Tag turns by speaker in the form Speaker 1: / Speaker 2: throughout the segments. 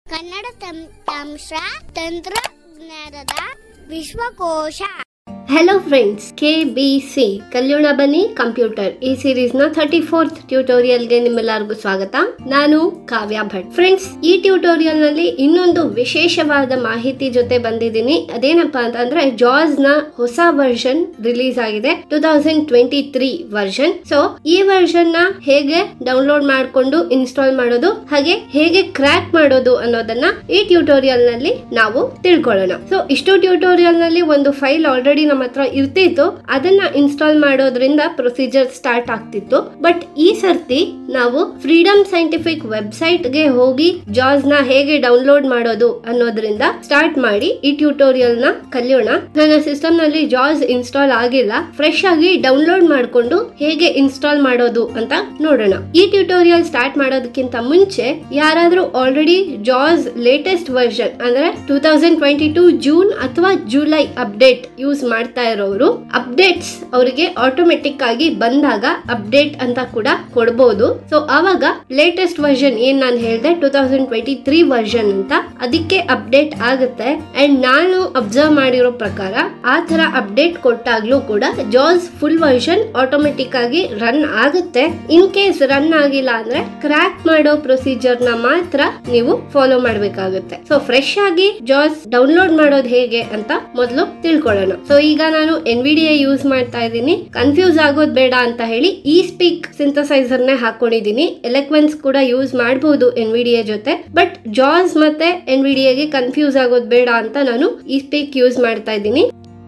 Speaker 1: ಕನ್ನಡ ತಂತ್ರಾಂಶ ತಂತ್ರಜ್ಞಾನದ ವಿಶ್ವಕೋಶ
Speaker 2: hello friends K B C Kalyana ಬನ್ನಿ ಕಂಪ್ಯೂಟರ್ ಈ ಸೀರೀಸ್ ನ ಥರ್ಟಿ ಫೋರ್ತ್ ಟ್ಯೂಟೋರಿಯಲ್ಗೆ ನಿಮ್ಮೆಲ್ಲರಿಗೂ ಸ್ವಾಗತ ನಾನು ಕಾವ್ಯ ಭಟ್ ಫ್ರೆಂಡ್ಸ್ ಈ ಟ್ಯೂಟೋರಿಯಲ್ ನಲ್ಲಿ ಇನ್ನೊಂದು ವಿಶೇಷವಾದ ಮಾಹಿತಿ ಜೊತೆ ಬಂದಿದ್ದೀನಿ ಅದೇನಪ್ಪಾ ಅಂತಂದ್ರೆ ಜಾಸ್ ನ ಹೊಸ ವರ್ಷನ್ ರಿಲೀಸ್ ಆಗಿದೆ two thousand twenty three version so ಈ ವರ್ಷನ್ ನ ಹೇಗೆ ಡೌನ್ಲೋಡ್ ಮಾಡಿಕೊಂಡು ಇನ್ಸ್ಟಾಲ್ ಮಾಡೋದು ಹಾಗೆ ಹೇಗೆ ಕ್ರ್ಯಾಕ್ ಮಾಡೋದು ಅನ್ನೋದನ್ನ ಈ ಟ್ಯೂಟೋರಿಯಲ್ ನಲ್ಲಿ ನಾವು ತಿಳ್ಕೊಳ್ಳೋಣ ಸೊ ಇಷ್ಟು ಟ್ಯೂಟೋರಿಯಲ್ ನಲ್ಲಿ ಒಂದು ಫೈಲ್ ಆಲ್ರೆಡಿ ನಮ್ಮ ಹತ್ರ ಇರ್ತಿತ್ತು ಅದನ್ನ ಇನ್ಸ್ಟಾಲ್ ಮಾಡೋದ್ರಿಂದ ಪ್ರೊಸೀಜರ್ ಸ್ಟಾರ್ಟ್ ಆಗ್ತಿತ್ತು ಬಟ್ ಈ ಸರ್ತಿ ನಾವು ಫ್ರೀಡಮ್ ಸೈಂಟಿಫಿಕ್ ವೆಬ್ಸೈಟ್ ಗೆ ಹೋಗಿ ಜಾಸ್ ನ ಹೇಗೆ ಡೌನ್ಲೋಡ್ ಮಾಡೋದು ಅನ್ನೋದ್ರಿಂದ ಸ್ಟಾರ್ಟ್ ಮಾಡಿ ಈ ಟ್ಯೂಟೋರಿಯಲ್ ನ ಕಲಿಯೋಣ ನನ್ನ ಸಿಸ್ಟಮ್ ನಲ್ಲಿ ಜಾಸ್ ಇನ್ಸ್ಟಾಲ್ ಆಗಿಲ್ಲ ಫ್ರೆಶ್ ಆಗಿ ಡೌನ್ಲೋಡ್ ಮಾಡ್ಕೊಂಡು ಹೇಗೆ ಇನ್ಸ್ಟಾಲ್ ಮಾಡೋದು ಅಂತ ನೋಡೋಣ ಈ ಟ್ಯೂಟೋರಿಯಲ್ ಸ್ಟಾರ್ಟ್ ಮಾಡೋದಕ್ಕಿಂತ ಮುಂಚೆ ಯಾರಾದ್ರೂ ಆಲ್ರೆಡಿ ಜಾಸ್ ಲೇಟೆಸ್ಟ್ ವರ್ಷನ್ ಅಂದ್ರೆ two thousand twenty two June ಅಥವಾ ಜುಲೈ ಅಪ್ಡೇಟ್ ಯೂಸ್ ಮಾಡ್ತಾ ಇರೋರು ಅಪ್ಡೇಟ್ಸ್ ಅವರಿಗೆ ಆಟೋಮೆಟಿಕ್ ಆಗಿ ಬಂದಾಗ ಅಪ್ಡೇಟ್ ಅಂತ ಕೂಡ ಕೊಡ್ಬೋದು ಸೊ ಅವಾಗ ಲೇಟೆಸ್ಟ್ ವರ್ಷನ್ ಏನ್ ನಾನು ಹೇಳ್ದೆ two thousand twenty three version ಅಂತ ಅದಕ್ಕೆ ಅಪ್ಡೇಟ್ ಆಗುತ್ತೆ ಅಂಡ್ ನಾನು ಅಬ್ಸರ್ವ್ ಮಾಡಿರೋ ಪ್ರಕಾರ ಆ ತರ ಅಪ್ಡೇಟ್ ಕೊಟ್ಟಾಗ್ಲೂ ಕೂಡ ಜಾಸ್ ಫುಲ್ ವರ್ಷನ್ ಆಟೋಮೆಟಿಕ್ ಆಗಿ ರನ್ ಆಗುತ್ತೆ ಇನ್ ಕೇಸ್ ರನ್ ಆಗಿಲ್ಲ ಅಂದ್ರೆ ಕ್ರ್ಯಾಕ್ ಮಾಡೋ ಪ್ರೊಸೀಜರ್ ನ ಮಾತ್ರ ನೀವು ಫಾಲೋ ಮಾಡ್ಬೇಕಾಗುತ್ತೆ ಸೊ ಫ್ರೆಶ್ ಆಗಿ ಜಾಸ್ ಡೌನ್ಲೋಡ್ ಮಾಡೋದು ಹೇಗೆ ಅಂತ ಮೊದಲು ತಿಳ್ಕೊಳ್ಳೋಣ ಸೊ ಈಗ ನಾನು ಎನ್ ವಿ ಡಿ ಯೂಸ್ ಮಾಡ್ತಾ ಇದ್ದೀನಿ ಕನ್ಫ್ಯೂಸ್ ಆಗೋದ್ ಬೇಡ ಅಂತ ಹೇಳಿ ಈ ಸ್ಪೀಕ್ ಸಿಂಥಸೈಸರ್ ನೇ ಹಾಕೊಂಡಿದ್ದೀನಿ ಎಲೆಕ್ವೆನ್ಸ್ ಕೂಡ ಯೂಸ್ ಮಾಡಬಹುದು ಎನ್ ವಿ ಡಿ ಜೊತೆ ಬಟ್ ಜಾಸ್ ಮತ್ತೆ ಎನ್ ವಿ ಡಿ ಗೆ ಕನ್ಫ್ಯೂಸ್ ಆಗೋದ್ ಬೇಡ ಅಂತ ನಾನು ಈ ಸ್ಪೀಕ್ ಯೂಸ್ ಮಾಡ್ತಾ ಇದ್ದೀನಿ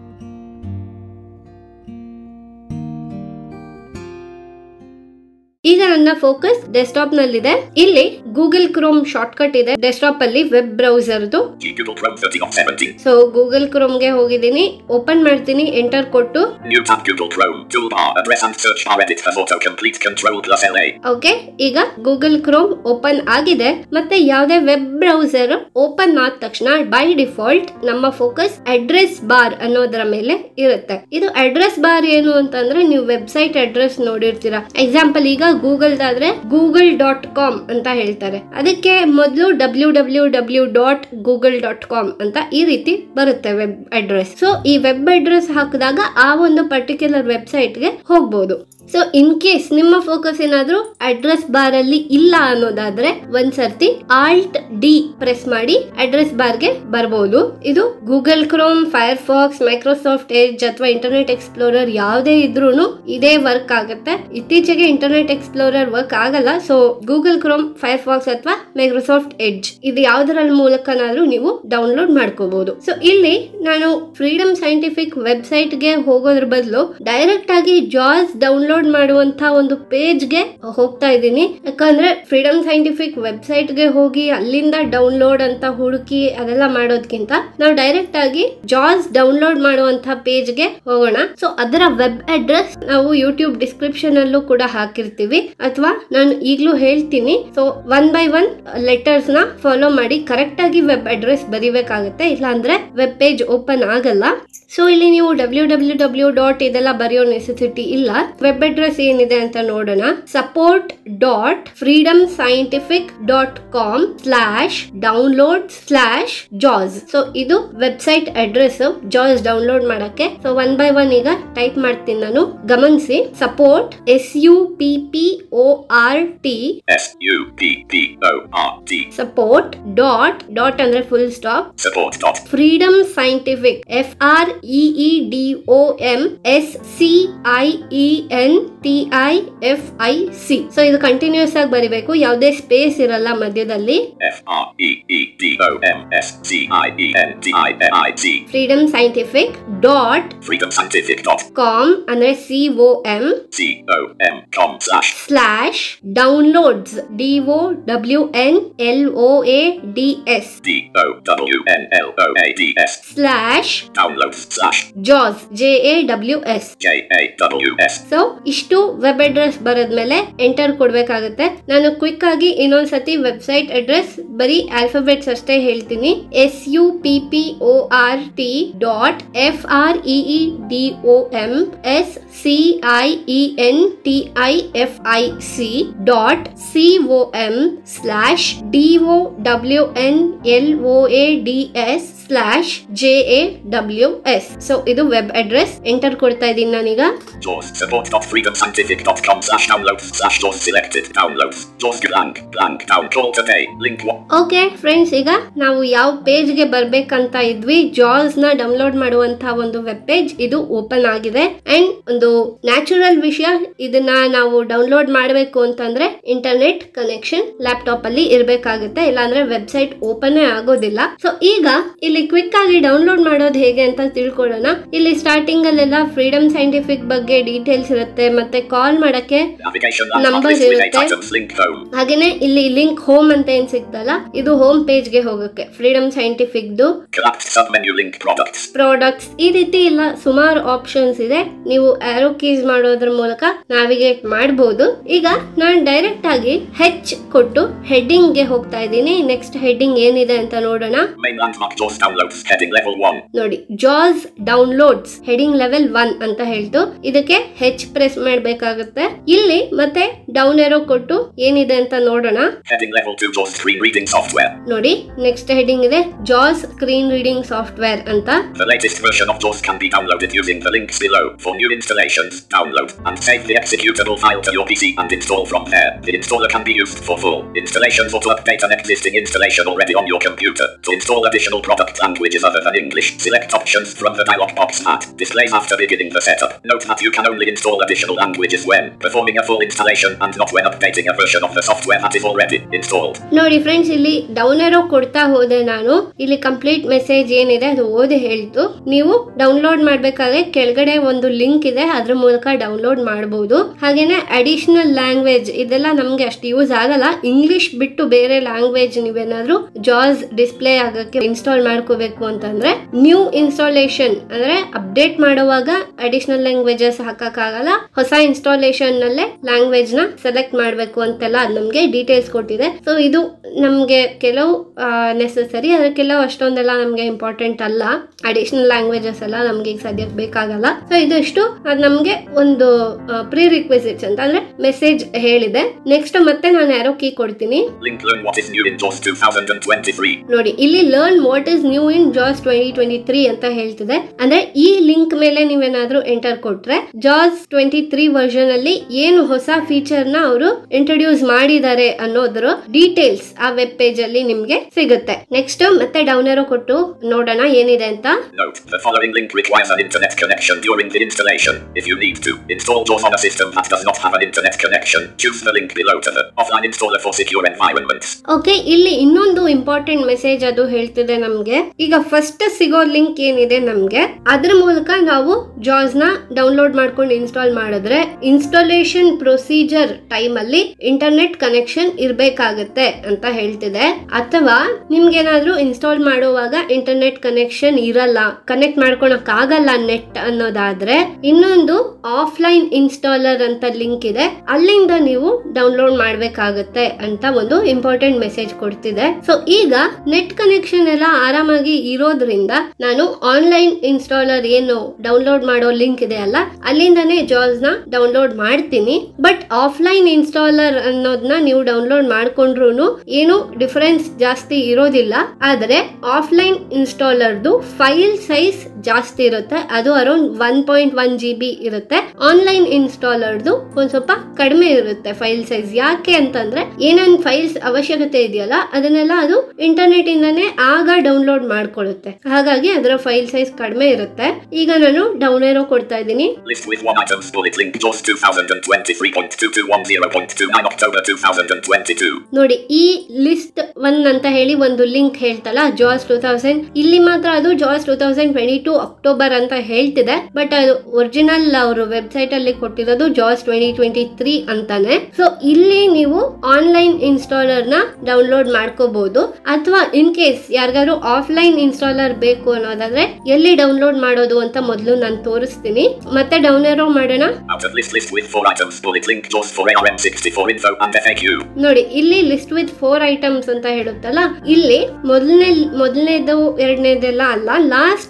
Speaker 2: ಈಗ ನನ್ನ ಫೋಕಸ್ ಡೆಸ್ಕ್ಟಾಪ್ ನಲ್ಲಿದೆ ಇಲ್ಲಿ ಗೂಗಲ್ ಕ್ರೋಮ್ ಶಾರ್ಟ್ ಕಟ್ ಇದೆ ಡೆಸ್ಕ್ಟಾಪ್ ಅಲ್ಲಿ ವೆಬ್ ಬ್ರೌಸರ್ದು
Speaker 3: Google Chrome 13 of 17.
Speaker 2: So Google ಕ್ರೋಮ್ಗೆ ಹೋಗಿದ್ದೀನಿ ಓಪನ್ ಮಾಡ್ತೀನಿ ಎಂಟರ್ ಕೊಟ್ಟು
Speaker 3: New tab Google Chrome. Toolbar address and search bar edit for autocomplete control plus LA.
Speaker 2: Okay ಈಗ ಗೂಗಲ್ ಕ್ರೋಮ್ ಓಪನ್ ಆಗಿದೆ ಮತ್ತೆ ಯಾವುದೇ ವೆಬ್ ಬ್ರೌಸರ್ ಓಪನ್ ಆದ ತಕ್ಷಣ ಬೈ ಡಿಫಾಲ್ಟ್ ನಮ್ಮ ಫೋಕಸ್ ಅಡ್ರೆಸ್ ಬಾರ್ ಅನ್ನೋದರ ಮೇಲೆ ಇರುತ್ತೆ ಇದು ಅಡ್ರೆಸ್ ಬಾರ್ ಏನು ಅಂತಂದ್ರೆ ನೀವು ವೆಬ್ಸೈಟ್ ಅಡ್ರೆಸ್ ನೋಡಿರ್ತೀರಾ ಎಕ್ಸಾಂಪಲ್ ಈಗ ಗೂಗಲ್ ಆದ್ರೆ ಗೂಗಲ್ ಡಾಟ್ ಕಾಮ್ ಅಂತ ಹೇಳ್ತಾರೆ ಅದಕ್ಕೆ ಮೊದಲು W W W dot Google dot com ಅಂತ ಈ ರೀತಿ ಬರುತ್ತೆ ವೆಬ್ ಅಡ್ರೆಸ್ ಸೊ ಈ ವೆಬ್ ಅಡ್ರೆಸ್ ಹಾಕಿದಾಗ ಆ ಒಂದು ಪರ್ಟಿಕ್ಯುಲರ್ ವೆಬ್ಸೈಟ್ಗೆ ಹೋಗ್ಬೋದು ಸೊ ಇನ್ ಕೇಸ್ ನಿಮ್ಮ ಫೋಕಸ್ ಏನಾದ್ರೂ ಅಡ್ರೆಸ್ ಬಾರ್ ಅಲ್ಲಿ ಇಲ್ಲ ಅನ್ನೋದಾದ್ರೆ ಒಂದ್ಸರ್ತಿ ಆಲ್ಟ್ ಡಿ ಪ್ರೆಸ್ ಮಾಡಿ ಅಡ್ರೆಸ್ ಬಾರ್ಗೆ ಬರ್ಬೋದು ಇದು Google Chrome Firefox Microsoft Edge ಅಥವಾ ಇಂಟರ್ನೆಟ್ ಎಕ್ಸ್ಪ್ಲೋರರ್ ಯಾವುದೇ ಇದ್ರೂನು ಇದೇ ವರ್ಕ್ ಆಗುತ್ತೆ ಇತ್ತೀಚೆಗೆ ಇಂಟರ್ನೆಟ್ ಎಕ್ಸ್ಪ್ಲೋರರ್ ವರ್ಕ್ ಆಗಲ್ಲ so Google Chrome Firefox ಅಥವಾ ಮೈಕ್ರೋಸಾಫ್ಟ್ ಎಡ್ಜ್ ಇದು ಯಾವ್ದರ ಮೂಲಕನಾದ್ರೂ ನೀವು ಡೌನ್ಲೋಡ್ ಮಾಡ್ಕೋಬಹುದು ಸೊ ಇಲ್ಲಿ ನಾನು ಫ್ರೀಡಮ್ ಸೈಂಟಿಫಿಕ್ ವೆಬ್ಸೈಟ್ ಗೆ ಹೋಗೋದ್ರ ಬದಲು ಡೈರೆಕ್ಟ್ ಆಗಿ ಜಾಸ್ ಡೌನ್ಲೋಡ್ ಮಾಡುವಂತ ಒಂದು ಪೇಜ್ ಗೆ ಹೋಗ್ತಾ ಇದ್ದೀನಿ ಯಾಕಂದ್ರೆ ಫ್ರೀಡಮ್ ಸೈಂಟಿಫಿಕ್ ವೆಬ್ಸೈಟ್ ಗೆ ಹೋಗಿ ಅಲ್ಲಿಂದ ಡೌನ್ಲೋಡ್ ಅಂತ ಹುಡುಕಿ ಅದೆಲ್ಲ ಮಾಡೋದ್ಕಿಂತ ನಾವು ಡೈರೆಕ್ಟ್ ಆಗಿ ಜಾಸ್ ಡೌನ್ಲೋಡ್ ಮಾಡುವಂತ ಪೇಜ್ ಗೆ ಹೋಗೋಣ ಸೊ ಅದರ ವೆಬ್ ಅಡ್ರೆಸ್ ನಾವು ಯೂಟ್ಯೂಬ್ ಡಿಸ್ಕ್ರಿಪ್ಷನ್ ಅಲ್ಲೂ ಕೂಡ ಹಾಕಿರ್ತೀವಿ ಅಥವಾ ನಾನು ಈಗಲೂ ಹೇಳ್ತೀನಿ so one by one letters ನ ಫಾಲೋ ಮಾಡಿ ಕರೆಕ್ಟ್ ಆಗಿ ವೆಬ್ ಅಡ್ರೆಸ್ ಬರಿಬೇಕಾಗುತ್ತೆ ಇಲ್ಲ ಅಂದ್ರೆ ವೆಬ್ ಪೇಜ್ ಓಪನ್ ಆಗಲ್ಲ ಸೊ ಇಲ್ಲಿ ನೀವು ಡಬ್ಲ್ಯೂ ಡಬ್ಲ್ಯೂ ಡಬ್ಲ್ಯೂ ಡಾಟ್ ಇದೆಲ್ಲ ಬರೆಯೋ ನೆಸೆಸಿಟಿ ಇಲ್ಲ ವೆಬ್ ಅಡ್ರೆಸ್ ಏನಿದೆ ಅಂತ ನೋಡೋಣ support dot Freedom Scientific dot com slash download slash ಜಾಸ್ ಸೊ ಇದು ವೆಬ್ಸೈಟ್ ಅಡ್ರೆಸ್ ಜಾಸ್ ಡೌನ್ಲೋಡ್ ಮಾಡಕ್ಕೆ ಸೊ ಒನ್ ಬೈ ಒನ್ ಈಗ ಟೈಪ್ ಮಾಡ್ತೀನಿ ನಾನು ಗಮನಿಸಿ support S U P P O R T
Speaker 3: S U P P O R T.
Speaker 2: Support dot dot ಅಂದ್ರೆ full stop
Speaker 3: Support dot.
Speaker 2: Freedom Scientific F R E D O M S C I E N T I F I C so ಇದು continuous ಆಗಿ ಬರಿಬೇಕು ಯಾವುದೇ space ಇರಲ್ಲ ಮಧ್ಯದಲ್ಲಿ
Speaker 3: F R E E D O M S C I E N T I N I T.
Speaker 2: Freedom Scientific dot
Speaker 3: Freedom Scientific dot.
Speaker 2: Com ಅಂದ್ರೆ C O M
Speaker 3: C O M com slash.
Speaker 2: Slash downloads D O W N L O A D S
Speaker 3: D O W N L O A D S.
Speaker 2: Slash
Speaker 3: Downloads slash.
Speaker 2: ಜಾಸ್ J A W S
Speaker 3: J A W S.
Speaker 2: So ಇಷ್ಟು web address ಬರದ್ಮೇಲೆ enter ಕೊಡ್ಬೇಕಾಗುತ್ತೆ ನಾನು quick ಆಗಿ ಇನ್ನೊಂದ್ಸತಿ website address ಬರೀ alphabets ಅಷ್ಟೇ ಹೇಳ್ತೀನಿ S U P P O R T dot F R E D O M S C I E N T I F I C dot C O M slash D O W N L O A D S slash J A W S so ಇದು web address enter ಕೊಡ್ತಾ ಇದ್ದೀನಿ ನಾನೀಗ
Speaker 3: JAWS support.freedomscientific.com slash downloads slash JAWS selected downloads. JAWS blank blank down call today. Link one.
Speaker 2: Okay friends ಈಗ ನಾವು ಯಾವ ಪೇಜ್ಗೆ ಬರ್ಬೇಕಂತ ಇದ್ವಿ ಜಾಸ್ ನ ಡೌನ್ಲೋಡ್ ಮಾಡುವಂತ ಒಂದು ವೆಬ್ ಪೇಜ್ ಇದು ಓಪನ್ ಆಗಿದೆ ಅಂಡ್ ಒಂದು ನ್ಯಾಚುರಲ್ ವಿಷಯ ಇದನ್ನ ನಾವು ಡೌನ್ಲೋಡ್ ಮಾಡಬೇಕು ಅಂತಂದ್ರೆ ಇಂಟರ್ನೆಟ್ ಕನೆಕ್ಷನ್ ಲ್ಯಾಪ್ಟಾಪ್ ಅಲ್ಲಿ ಇರಬೇಕಾಗುತ್ತೆ ಇಲ್ಲಾಂದ್ರೆ ವೆಬ್ಸೈಟ್ ಓಪನ್ ಆಗೋದಿಲ್ಲ ಸೊ ಈಗ ಇಲ್ಲಿ ಕ್ವಿಕ್ ಆಗಿ ಡೌನ್ಲೋಡ್ ಮಾಡೋದು ಹೇಗೆ ಅಂತ ತಿಳ್ಕೊಳ್ಳೋಣ ಇಲ್ಲಿ ಸ್ಟಾರ್ಟಿಂಗ್ ಅಲ್ಲೆಲ್ಲ ಫ್ರೀಡಮ್ ಸೈಂಟಿಫಿಕ್ ಬಗ್ಗೆ ಡೀಟೇಲ್ಸ್ ಇರುತ್ತೆ ಮತ್ತೆ ಕಾಲ್ ಮಾಡಕ್ಕೆ
Speaker 3: Navigation landmark
Speaker 2: Number
Speaker 3: list with eight
Speaker 2: ಇರುತ್ತೆ.
Speaker 3: items. Link home.
Speaker 2: ಹಾಗೇನೆ ಇಲ್ಲಿ ಲಿಂಕ್ ಹೋಮ್ ಅಂತ ಏನ್ ಸಿಗ್ತಲ್ಲ ಇದು ಹೋಮ್ ಪೇಜ್ ಗೆ ಹೋಗಕ್ಕೆ ಫ್ರೀಡಮ್ ಸೈಂಟಿಫಿಕ್ ದು
Speaker 3: Collapsed submenu link products.
Speaker 2: Products ಈ ರೀತಿ ಇಲ್ಲ ಸುಮಾರು ಆಪ್ಷನ್ಸ್ ಇದೆ ನೀವು ಆರೋ ಕೀಸ್ ಮಾಡೋದ್ರ ಮೂಲಕ ನ್ಯಾವಿಗೇಟ್ ಮಾಡಬಹುದು ಈಗ ನಾನು ಡೈರೆಕ್ಟ್ ಆಗಿ ಹೆಚ್ ಕೊಟ್ಟು ಹೆಡ್ಡಿಂಗ್ ಗೆ ಹೋಗ್ತಾ ಇದ್ದೀನಿ ನೆಕ್ಸ್ಟ್ ಹೆಡ್ಡಿಂಗ್ ಏನಿದೆ ಅಂತ ನೋಡೋಣ
Speaker 3: Main landmark JAWS downloads heading level 1.
Speaker 2: ನೋಡಿ ಜಾಸ್ ಡೌನ್ಲೋಡ್ಸ್ ಹೆಡಿಂಗ್ ಲೆವೆಲ್ ಒನ್ ಅಂತ ಹೇಳ್ತು ಇದಕ್ಕೆ ಹೆಚ್ ಪ್ರೆಸ್ ಮಾಡ್ಬೇಕಾಗುತ್ತೆ ಇಲ್ಲಿ ಮತ್ತೆ ಡೌನ್ ಏರೋ ಕೊಟ್ಟು ಏನಿದೆ ಅಂತ ನೋಡೋಣ
Speaker 3: Heading level 2 JAWS screen reading software.
Speaker 2: ನೋಡಿ ನೆಕ್ಸ್ಟ್ ಹೆಡಿಂಗ್ ಇದೆ ಜಾಸ್ ಸ್ಕ್ರೀನ್ ರೀಡಿಂಗ್ ಸಾಫ್ಟ್ವೇರ್ ಅಂತ
Speaker 3: The latest version of JAWS can be downloaded using the links below. For new installations, download and save the executable file to your PC and install from there. The installer can be used for full installations or to update an existing installation already on your computer. To install additional product languages other than English, select options from the dialog box that displays after beginning the setup. Note that you can only install additional languages when performing a full installation and not when updating a version of the software that is already installed.
Speaker 2: ನೋಡಿ friends ಇಲ್ಲಿ down arrow ಕೊಡ್ತಾ ಹೋದೆ ನಾನು ಇಲ್ಲಿ complete message ಏನಿದೆ ಅದು ಓದಿ ಹೇಳ್ತು ನೀವು ಡೌನ್ಲೋಡ್ ಮಾಡ್ಬೇಕಾದ್ರೆ ಕೆಳಗಡೆ ಒಂದು ಲಿಂಕ್ ಇದೆ ಅದ್ರ ಮೂಲಕ ಡೌನ್ಲೋಡ್ ಮಾಡಬಹುದು ಹಾಗೇನೆ ಅಡಿಷನಲ್ ಲ್ಯಾಂಗ್ವೇಜ್ ಇದೆಲ್ಲ ನಮ್ಗೆ ಅಷ್ಟು ಯೂಸ್ ಆಗಲ್ಲ ಇಂಗ್ಲಿಷ್ ಬಿಟ್ಟು ಬೇರೆ ಲ್ಯಾಂಗ್ವೇಜ್ ನೀವೇನಾದ್ರೂ ಜಾಸ್ ಡಿಸ್ಪ್ಲೇ ಆಗಕ್ಕೆ ಇನ್ಸ್ಟಾಲ್ ಮಾಡ್ಕೋಬೇಕು ಅಂತಂದ್ರೆ ನ್ಯೂ ಇನ್ಸ್ಟಾಲೇಷನ್ ಅಂದ್ರೆ ಅಪ್ಡೇಟ್ ಮಾಡುವಾಗ ಅಡಿಷನಲ್ ಲ್ಯಾಂಗ್ವೇಜಸ್ ಹಾಕಕ್ಕಾಗಲ್ಲ ಹೊಸ ಇನ್ಸ್ಟಾಲೇಷನ್ ನಲ್ಲೇ ಲ್ಯಾಂಗ್ವೇಜ್ ನ ಸೆಲೆಕ್ಟ್ ಮಾಡಬೇಕು ಅಂತೆಲ್ಲ ಅದ್ ನಮ್ಗೆ ಡೀಟೇಲ್ಸ್ ಕೊಟ್ಟಿದೆ ಸೊ ಇದು ನಮ್ಗೆ ಕೆಲವು ನೆಸಸರಿ ಅದ್ರ ಕೆಲವು ಅಷ್ಟೊಂದೆಲ್ಲ ನಮ್ಗೆ ಇಂಪಾರ್ಟೆಂಟ್ ಅಲ್ಲ ಅಡಿಷನಲ್ ಲ್ಯಾಂಗ್ವೇಜಸ್ ಎಲ್ಲ ನಮ್ಗೆ ಈಗ ಸದ್ಯಕ್ಕೆ ಬೇಕಾಗಲ್ಲ ಸೊ ಇದಿಷ್ಟು ಅದ್ ನಮ್ಗೆ ಒಂದು ಪ್ರೀ ರಿಕ್ವೆಸಿಟ್ಸ್ ಅಂತ ಅಂದ್ರೆ ಮೆಸೇಜ್ ಹೇಳಿದೆ ನೆಕ್ಸ್ಟ್ ಮತ್ತೆ ನಾನು ಯಾರೋ ಕೀ ಕೊಡ್ತೀನಿ
Speaker 3: Link learn what is new in JAWS 2023.
Speaker 2: ನೋಡಿ ಇಲ್ಲಿ learn what is new in ಜಾಸ್ ಟ್ವೆಂಟಿ ಟ್ವೆಂಟಿ ತ್ರೀ ಅಂತ ಹೇಳ್ತಿದೆ ಅಂದ್ರೆ ಈ ಲಿಂಕ್ ಮೇಲೆ ನೀವೇನಾದ್ರೂ ಎಂಟರ್ ಕೊಟ್ರೆ ಜಾಸ್ ಟ್ವೆಂಟಿ ತ್ರೀ ವರ್ಷನ್ ಅಲ್ಲಿ ಏನು ಹೊಸ ಫೀಚರ್ ನ ಅವರು ಇಂಟ್ರೊಡ್ಯೂಸ್ ಮಾಡಿದ್ದಾರೆ ಅನ್ನೋದ್ರ ಡೀಟೇಲ್ಸ್ ಆ ವೆಬ್ ಪೇಜ್ ಅಲ್ಲಿ ನಿಮ್ಗೆ ಸಿಗುತ್ತೆ ನೆಕ್ಸ್ಟ್ ಮತ್ತೆ ಡೌನ್ ಏರೋ ಕೊಟ್ಟು ನೋಡೋಣ ಏನಿದೆ ಅಂತ
Speaker 3: Note, the following link requires an internet connection during the installation. If you need to install JAWS on a system that does not have an internet connection, choose the link below to the offline installer for secure environments.
Speaker 2: Okay ಇಲ್ಲಿ ಇನ್ನೊಂದು important message ಅದು ಹೇಳ್ತಿದೆ ನಮ್ಗೆ ಈಗ first ಸಿಗೋ link ಏನಿದೆ ನಮ್ಗೆ ಅದ್ರ ಮೂಲಕ ನಾವು ಜಾಸ್ ನ ಡೌನ್ಲೋಡ್ ಮಾಡ್ಕೊಂಡು ಇನ್ಸ್ಟಾಲ್ ಮಾಡಿದ್ರೆ ಇನ್ಸ್ಟಾಲೇಷನ್ ಪ್ರೊಸೀಜರ್ ಟೈಮ್ ಅಲ್ಲಿ ಇಂಟರ್ನೆಟ್ ಕನೆಕ್ಷನ್ ಇರ್ಬೇಕಾಗತ್ತೆ ಅಂತ ಹೇಳ್ತಿದೆ ಅಥವಾ ನಿಮ್ಗೇನಾದ್ರೂ ಇನ್ಸ್ಟಾಲ್ ಮಾಡುವಾಗ ಇಂಟರ್ನೆಟ್ ಕನೆಕ್ಷನ್ ಇರಲ್ಲ ಕನೆಕ್ಟ್ ಮಾಡ್ಕೊಳಕ್ ಆಗಲ್ಲ ನೆಟ್ ಅನ್ನೋದಾದ್ರೆ ಇನ್ನೊಂದು ಆಫ್ಲೈನ್ ಇನ್ಸ್ಟಾಲರ್ ಅಂತ ಲಿಂಕ್ ಇದೆ ಅಲ್ಲಿಂದ ನೀವು ಡೌನ್ಲೋಡ್ ಮಾಡ್ಬೇಕಾಗತ್ತೆ ಅಂತ ಒಂದು ಇಂಪಾರ್ಟೆಂಟ್ ಮೆಸೇಜ್ ಕೊಡ್ತಿದೆ ಸೊ ಈಗ ನೆಟ್ ಕನೆಕ್ಷನ್ ಎಲ್ಲ ಆರಾಮಾಗಿ ಇರೋದ್ರಿಂದ ನಾನು ಆನ್ಲೈನ್ ಇನ್ಸ್ಟಾಲರ್ ಏನು ಡೌನ್ಲೋಡ್ ಮಾಡೋ ಲಿಂಕ್ ಇದೆ ಅಲ್ಲ ಅಲ್ಲಿಂದಾನೇ ಜಾಸ್ ನ ಡೌನ್ಲೋಡ್ ಮಾಡ್ತೀನಿ ಬಟ್ ಆಫ್ಲೈನ್ ಇನ್ಸ್ಟಾಲರ್ ಅನ್ನೋದನ್ನ ನೀವು ಡೌನ್ಲೋಡ್ ಮಾಡ್ಕೊಂಡ್ರು ಏನು ಡಿಫರೆನ್ಸ್ ಜಾಸ್ತಿ ಇರೋದಿಲ್ಲ ಆದ್ರೆ ಆಫ್ಲೈನ್ ಇನ್ಸ್ಟಾಲರ್ದು ಫೈಲ್ ಸೈಜ್ ಜಾಸ್ತಿ ಇರುತ್ತೆ ಅದು around one point one G B ಇರುತ್ತೆ ಆನ್ಲೈನ್ ಇನ್ಸ್ಟಾಲರ್ದು ಒಂದ್ ಸ್ವಲ್ಪ ಕಡಿಮೆ ಇರುತ್ತೆ ಫೈಲ್ ಸೈಜ್ ಯಾಕೆ ಅಂತಂದ್ರೆ ಏನೇನ್ ಫೈಲ್ಸ್ ಅವಶ್ಯಕತೆ ಇದೆಯಲ್ಲ ಅದನ್ನೆಲ್ಲ ಅದು ಇಂಟರ್ನೆಟ್ ಇಂದಾನೆ ಆಗ ಡೌನ್ಲೋಡ್ ಮಾಡ್ಕೊಳ್ಳುತ್ತೆ ಹಾಗಾಗಿ ಅದರ ಫೈಲ್ ಸೈಜ್ ಕಡಿಮೆ ಇರುತ್ತೆ ಈಗ ನಾನು ಡೌನ್ ಏರೋ ಕೊಡ್ತಾ ಇದ್ದೀನಿ
Speaker 3: List with one items bullet link JAWS 2023.2210.29 October 2022.
Speaker 2: ನೋಡಿ ಈ ಲಿಸ್ಟ್ ಒನ್ ಅಂತ ಹೇಳಿ ಒಂದು ಲಿಂಕ್ ಹೇಳ್ತಲ್ಲ ಜಾಸ್ ಟೂ ತೌಸಂಡ್ ಇಲ್ಲಿ ಮಾತ್ರ ಅದು ಜಾಸ್ two thousand twenty two October ಅಂತ ಹೇಳ್ತಿದೆ ಬಟ್ ಅದು ಒರಿಜಿನಲ್ ಅವರು ವೆಬ್ಸೈಟ್ ಅಲ್ಲಿ ಕೊಟ್ಟಿರೋದು ಜಾಸ್ ಟ್ವೆಂಟಿ ಟ್ವೆಂಟಿ ತ್ರೀ ಅಂತಾನೆ ಸೊ ಇಲ್ಲಿ ನೀವು ಆನ್ಲೈನ್ ಇನ್ಸ್ಟಾಲರ್ ನ ಡೌನ್ಲೋಡ್ ಮಾಡ್ಕೋಬಹುದು ಅಥವಾ ಇನ್ ಕೇಸ್ ಯಾರಿಗಾದ್ರು ಆಫ್ಲೈನ್ ಇನ್ಸ್ಟಾಲರ್ ಬೇಕು ಅನ್ನೋದಾದ್ರೆ ಎಲ್ಲಿ ಡೌನ್ಲೋಡ್ ಮಾಡೋದು ಅಂತ ಮೊದಲು ನಾನು ತೋರಿಸ್ತೀನಿ ಮತ್ತೆ ಡೌನ್ ಏರೋ ಮಾಡೋಣ
Speaker 3: Out of list list with four items bullet link JAWS for ARM64 info and FAQ.
Speaker 2: ನೋಡಿ ಇಲ್ಲಿ ಲಿಸ್ಟ್ ವಿತ್ ಫೋರ್ ಐಟಮ್ಸ್ ಅಂತ ಹೇಳುತ್ತಲ್ಲ ಇಲ್ಲಿ ಮೊದಲನೇ ಮೊದಲನೇದು ಎರಡನೇದೆಲ್ಲ ಅಲ್ಲ last one option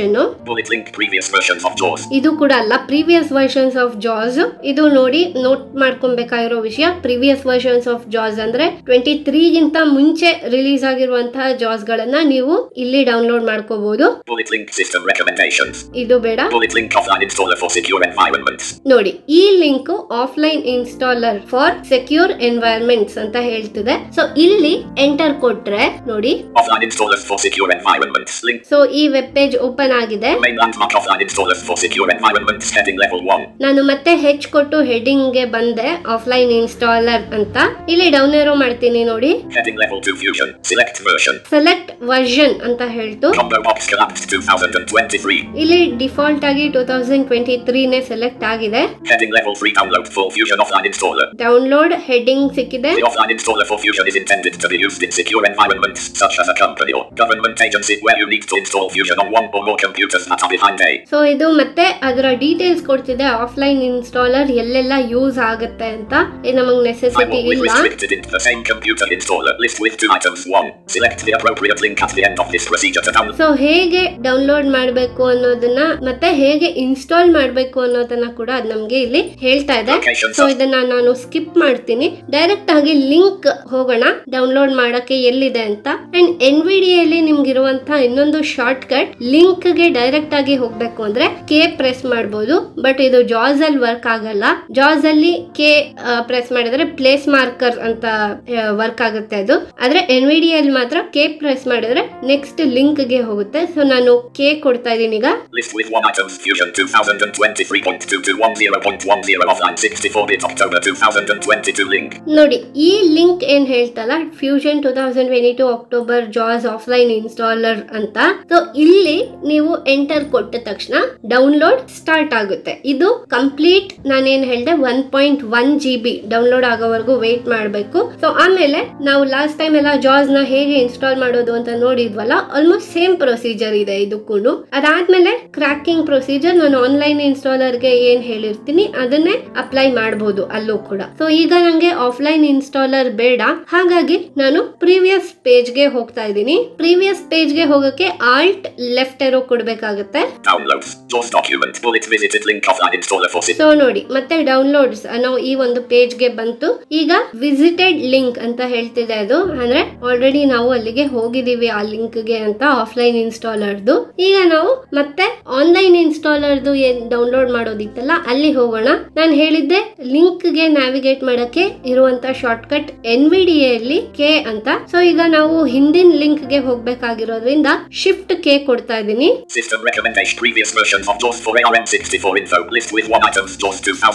Speaker 2: section
Speaker 3: Bullet link previous versions of JAWS.
Speaker 2: ಇದು ಕೂಡ ಅಲ್ಲ ಪ್ರೀವಿಯಸ್ ವರ್ಷನ್ಸ್ ಆಫ್ ಜಾಸ್ ಇದು ನೋಡಿ ನೋಟ್ ಮಾಡ್ಕೊಬೇಕಾಗಿರೋ ವಿಷಯ ಪ್ರೀವಿಯಸ್ ವರ್ಷನ್ಸ್ ಆಫ್ ಜಾಸ್ ಅಂದ್ರೆ ಟ್ವೆಂಟಿ ಗಿಂತ ಮುಂಚೆ ರಿಲೀಸ್ ಆಗಿರುವಂತಹ ಜಾಸ್ ಗಳನ್ನ ನೀವು ಇಲ್ಲಿ ಡೌನ್ಲೋಡ್ ಮಾಡ್ಕೋಬಹುದು
Speaker 3: Bullet link system recommendations.
Speaker 2: ಇದು ಬೇಡ
Speaker 3: Bullet link offline installer for secure environments.
Speaker 2: ನೋಡಿ ಈ link offline installer for secure environments ಅಂತ ಹೇಳ್ತಿದೆ ಸೊ ಇಲ್ಲಿ ಎಂಟರ್ ಕೊಟ್ರೆ ನೋಡಿ
Speaker 3: Offline installers for secure environments. Link.
Speaker 2: So ಈ ವೆಬ್ ಪೇಜ್ ಓಪನ್ ಆಗಿದೆ
Speaker 3: Main landmark offline installers for secure environments. Heading level 1.
Speaker 2: ನಾನು ಮತ್ತೆ ಹೆಚ್ ಕೊಟ್ಟು ಹೆಡಿಂಗ್ ಗೆ ಬಂದೆ ಆಫ್ಲೈನ್ ಇನ್ಸ್ಟಾಲರ್ ಅಂತ ಇಲ್ಲಿ ಡೌನ್ ಏರೋ ಮಾಡ್ತೀನಿ ನೋಡಿ
Speaker 3: Heading level 2 Fusion. Select version.
Speaker 2: Select version ಅಂತ ಹೇಳ್ತು
Speaker 3: Combo box collapsed 2023.
Speaker 2: ಇಲ್ಲಿ ಡಿಫಾಲ್ಟ್ ಆಗಿ ಟೂ ತೌಸಂಡ್ ಟ್ವೆಂಟಿ ತ್ರೀನೇ ಸೆಲೆಕ್ಟ್ ಆಗಿದೆ
Speaker 3: Heading level 3 download full Fusion offline installer.
Speaker 2: Download heading ಸಿಕ್ಕಿದೆ
Speaker 3: The offline installer for Fusion is intended to be used in secure environments, such as a company or government agency where you need to install Fusion on one or more computers that are behind A.
Speaker 2: So ಇದು ಮತ್ತೆ ಅದರ details ಕೊಡ್ತಿದೆ offline installer ಎಲ್ಲೆಲ್ಲ use ಆಗುತ್ತೆ ಅಂತ ಇದು ನಮಗೆ
Speaker 3: I
Speaker 2: necessity
Speaker 3: will be
Speaker 2: ಇಲ್ಲ
Speaker 3: restricted into the same computer installer list with two items. 1. Select the appropriate link at the end of this procedure to download.
Speaker 2: So ಹೇಗೆ download ಮಾಡಬೇಕು ಅನ್ನೋದನ್ನ ಮತ್ತೆ ಹೇಗೆ ಇನ್ಸ್ಟಾಲ್ ಮಾಡಬೇಕು ಅನ್ನೋದನ್ನ ಕೂಡ ಅದ್ ನಮ್ಗೆ ಇಲ್ಲಿ ಹೇಳ್ತಾ ಇದೆ
Speaker 3: Locations
Speaker 2: ಸೊ
Speaker 3: of-
Speaker 2: ಇದನ್ನ ನಾನು ಸ್ಕಿಪ್ ಮಾಡ್ತೀನಿ ಡೈರೆಕ್ಟ್ ಆಗಿ ಲಿಂಕ್ ಹೋಗೋಣ ಡೌನ್ಲೋಡ್ ಮಾಡಕ್ಕೆ ಎಲ್ಲಿದೆ ಅಂತ ಅಂಡ್ ಎನ್ ವಿ ಡಿ ನಿಮ್ಗಿರುವಂತ ಇನ್ನೊಂದು ಶಾರ್ಟ್ ಕಟ್ ಲಿಂಕ್ ಗೆ ಡೈರೆಕ್ಟ್ ಆಗಿ ಹೋಗ್ಬೇಕು ಅಂದ್ರೆ ಕೆ ಪ್ರೆಸ್ ಮಾಡಬಹುದು ಬಟ್ ಇದು ಜಾಸ್ ಅಲ್ಲಿ ವರ್ಕ್ ಆಗಲ್ಲ ಜಾಸ್ ಅಲ್ಲಿ ಕೆ ಪ್ರೆಸ್ ಮಾಡಿದ್ರೆ ಪ್ಲೇಸ್ ಮಾರ್ಕರ್ ಅಂತ ವರ್ಕ್ ಆಗುತ್ತೆ ಅದು ಆದ್ರೆ ಎನ್ ವಿ ಡಿ ಅಲ್ಲಿ ಮಾತ್ರ ಕೆ ಪ್ರೆಸ್ ಮಾಡಿದ್ರೆ ನೆಕ್ಸ್ಟ್ ಲಿಂಕ್ ಗೆ ಹೋಗುತ್ತೆ ಸೊ ನಾನು ಕೆ ಕೊಡ್ತಾ ಇದೀನಿ ಈಗ
Speaker 3: List with one items. Fusion 2023.2210.10 offline 64-bit October 2022 link.
Speaker 2: ನೋಡಿ ಈ ಲಿಂಕ್ ಏನ್ ಹೇಳ್ತಲ್ಲ fusion two thousand twenty two October ಜಾಸ್ ಆಫ್ಲೈನ್ ಇನ್ಸ್ಟಾಲರ್ ಅಂತ ಸೊ ಇಲ್ಲಿ ನೀವು ಎಂಟರ್ ಕೊಟ್ಟ ತಕ್ಷಣ ಡೌನ್ಲೋಡ್ ಸ್ಟಾರ್ಟ್ ಆಗುತ್ತೆ ಇದು ಕಂಪ್ಲೀಟ್ ನಾನೇನ್ ಹೇಳ್ದೆ one point one G B download ಆಗೋವರೆಗೂ ವೇಟ್ ಮಾಡಬೇಕು ಸೊ ಆಮೇಲೆ ನಾವು ಲಾಸ್ಟ್ ಟೈಮ್ ಎಲ್ಲ ಜಾಸ್ ನ ಹೇಗೆ ಇನ್ಸ್ಟಾಲ್ ಮಾಡೋದು ಅಂತ ನೋಡಿದ್ವಲ್ಲ ಆಲ್ಮೋಸ್ಟ್ ಸೇಮ್ ಪ್ರೊಸೀಜರ್ ಇದೆ ಇದಕ್ಕೂ ಅದಾದ್ಮೇಲೆ ಕ್ರಾಕಿಂಗ್ ಪ್ರೊಸೀಜರ್ ನಾನು ಆನ್ಲೈನ್ ಇನ್ಸ್ಟಾಲರ್ ಗೆ ಏನ್ ಹೇಳಿರ್ತೀನಿ ಅದನ್ನೇ ಅಪ್ಲೈ ಮಾಡಬಹುದು ಅಲ್ಲೂ ಕೂಡ ಸೊ ಈಗ ನಂಗೆ ಆಫ್ಲೈನ್ ಇನ್ಸ್ಟಾಲರ್ ಬೇಡ ಹಾಗಾಗಿ ನಾನು ಪ್ರೀವಿಯಸ್ ಪೇಜ್ ಗೆ ಹೋಗ್ತಾ ಇದ್ದೀನಿ ಪ್ರೀವಿಯಸ್ ಪೇಜ್ ಗೆ ಹೋಗಕ್ಕೆ ಆಲ್ಟ್ ಲೆಫ್ಟ್ ಎರೋ ಕೊಡ್ಬೇಕಾಗತ್ತೆ
Speaker 3: Downloads. JAWS document. Bullet visited link offline installer for
Speaker 2: so ನೋಡಿ ಮತ್ತೆ ಡೌನ್ಲೋಡ್ಸ್ ಅನ್ನೋ ಈ ಒಂದು ಪೇಜ್ ಗೆ ಬಂತು ಈಗ ವಿಸಿಟೆಡ್ ಲಿಂಕ್ ಅಂತ ಹೇಳ್ತಿದೆ ಅದು ಅಂದ್ರೆ ಆಲ್ರೆಡಿ ನಾವು ಅಲ್ಲಿಗೆ ಹೋಗಿದೀವಿ ಆ ಲಿಂಕ್ ಗೆ ಅಂತ ಆಫ್ಲೈನ್ ಇನ್ಸ್ಟಾಲರ್ದು ಈಗ ನಾವು ಮತ್ತೆ ಆನ್ಲೈನ್ ಇನ್ಸ್ಟಾಲರ್ದು ಏನ್ ಡೌನ್ಲೋಡ್ ಮಾಡೋದಿತ್ತಲ್ಲ ಅಲ್ಲಿ ಹೋಗೋಣ ನಾನು ಹೇಳಿದ್ದೆ ಲಿಂಕ್ ಗೆ ನ್ಯಾವಿಗೇಟ್ ಮಾಡಕ್ಕೆ ಇರುವಂತ shortcut N V D ಅಲ್ಲಿ ಕೆ ಅಂತ ಸೊ ಈಗ ನಾವು ಹಿಂದಿನ ಲಿಂಕ್ ಗೆ ಹೋಗ್ಬೇಕಾಗಿರೋದ್ರಿಂದ ಶಿಫ್ಟ್ ಕೆ ಕೊಡ್ತಾ ಇದ್ದೀನಿ
Speaker 3: System recommendation. Previous versions of JAWS for ARM64 info. List with one items. JAWS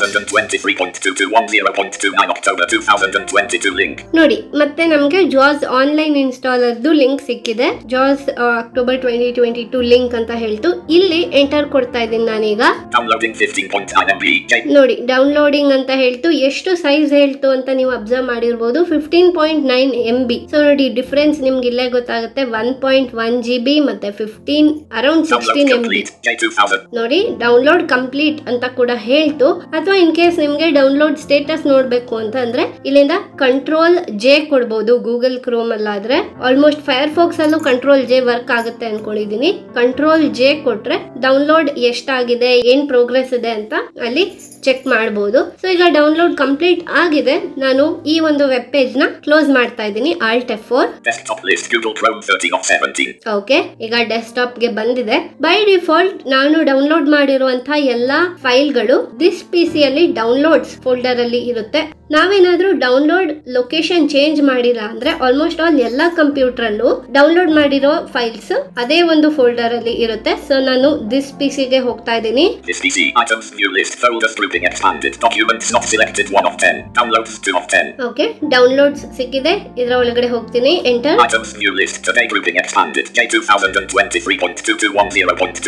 Speaker 3: 2023.2210.29 October 2022 link.
Speaker 2: ನೋಡಿ ಮತ್ತೆ ನಮ್ಗೆ ಜಾಸ್ ಆನ್ಲೈನ್ ಇನ್ಸ್ಟಾಲರ್ದು ಲಿಂಕ್ ಸಿಕ್ಕಿದೆ ಜಾಸ್ October twenty twenty two link ಅಂತ ಹೇಳ್ತು ಇಲ್ಲಿ ಎಂಟರ್ ಕೊಡ್ತಾ ಇದ್ದೀನಿ ನಾನೀಗ
Speaker 3: Downloading 15.9 MB. J-
Speaker 2: ನೋಡಿ ಡೌನ್ಲೋಡಿಂಗ್ ಅಂತ ಹೇಳ್ತು ಎಷ್ಟು ಸೈಜ್ ಹೇಳ್ತು ಅಂತ ನೀವು ಅಬ್ಸರ್ವ್ ಮಾಡಿರ್ಬೋದು fifteen point nine M B so ನೋಡಿ ಡಿಫ್ರೆನ್ಸ್ ನಿಮ್ಗೆ ಇಲ್ಲೇ ಗೊತ್ತಾಗುತ್ತೆ one point one G B ಮತ್ತೆ fifteen around sixteen
Speaker 3: Download
Speaker 2: M B
Speaker 3: complete. J2000.
Speaker 2: ನೋಡಿ ಡೌನ್ಲೋಡ್ ಕಂಪ್ಲೀಟ್ ಅಂತ ಕೂಡ ಹೇಳ್ತು ಅಥವಾ ಇನ್ ಕೇಸ್ ನಿಮ್ಗೆ ಡೌನ್ಲೋಡ್ ಸ್ಟೇಟಸ್ ನೋಡ್ಬೇಕು ಅಂತ ಅಂದ್ರೆ ಇಲ್ಲಿಂದ ಕಂಟ್ರೋಲ್ ಜೆ ಕೊಡ್ಬೋದು ಗೂಗಲ್ ಕ್ರೋಮ್ ಅಲ್ಲಾದ್ರೆ ಆಲ್ಮೋಸ್ಟ್ ಫೈರ್ ಫೋಕ್ಸ್ ಅಲ್ಲೂ ಕಂಟ್ರೋಲ್ ಜೆ ವರ್ಕ್ ಆಗುತ್ತೆ ಅನ್ಕೊಂಡಿದೀನಿ ಕಂಟ್ರೋಲ್ ಜೆ ಕೊಟ್ರೆ ಡೌನ್ಲೋಡ್ ಎಷ್ಟಾಗಿದೆ ಏನ್ ಪ್ರೋಗ್ರೆಸ್ ಇದೆ ಅಂತ ಅಲ್ಲಿ ಚೆಕ್ ಮಾಡಬಹುದು ಸೊ ಈಗ ಡೌನ್ಲೋಡ್ ಕಂಪ್ಲೀಟ್ ಆಗಿದೆ ನಾನು ಈ ಒಂದು ವೆಬ್ ಪೇಜ್ ನ ಕ್ಲೋಸ್ ಮಾಡ್ತಾ ಇದ್ದೀನಿ alt F four
Speaker 3: Desktop list. Google Chrome 13 of 17.
Speaker 2: Okay ಈಗ ಡೆಸ್ಕ್ಟಾಪ್ ಗೆ ಬಂದಿದೆ ಬೈ ಡಿಫಾಲ್ಟ್ ನಾನು ಡೌನ್ಲೋಡ್ ಮಾಡಿರುವಂತಹ ಎಲ್ಲಾ ಫೈಲ್ಗಳು ದಿಸ್ ಪಿ ಸಿ ಅಲ್ಲಿ ಡೌನ್ಲೋಡ್ಸ್ ಫೋಲ್ಡರ್ ಅಲ್ಲಿ ಇರುತ್ತೆ ನಾವೇನಾದ್ರೂ ಡೌನ್ಲೋಡ್ ಲೊಕೇಶನ್ ಚೇಂಜ್ ಮಾಡಿಲ್ಲ ಅಂದ್ರೆ ಆಲ್ಮೋಸ್ಟ್ ಆಲ್ ಎಲ್ಲಾ ಕಂಪ್ಯೂಟರ್ ಅಲ್ಲೂ ಡೌನ್ಲೋಡ್ ಮಾಡಿರೋ ಫೈಲ್ಸ್ ಅದೇ ಒಂದು ಫೋಲ್ಡರ್ ಅಲ್ಲಿ ಇರುತ್ತೆ ಸೊ ನಾನು ದಿಸ್ ಪಿ ಸಿ ಗೆ ಹೋಗ್ತಾ ಇದ್ದೀನಿ
Speaker 3: This PC items new list folders grouping expanded documents not selected 1 of 10 downloads 2 of 10
Speaker 2: okay downloads ಸಿಕ್ಕಿದೆ ಇದರ ಒಳಗಡೆ ಹೋಗ್ತೀನಿ enter
Speaker 3: items new list today grouping expanded J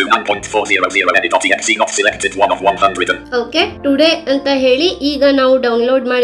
Speaker 3: 2023.2210.29.400 edit.exe not selected 1 of 100
Speaker 2: okay today ಅಂತ ಹೇಳಿ ಈಗ ನಾವು ಡೌನ್ಲೋಡ್ ಮಾಡಿರೋ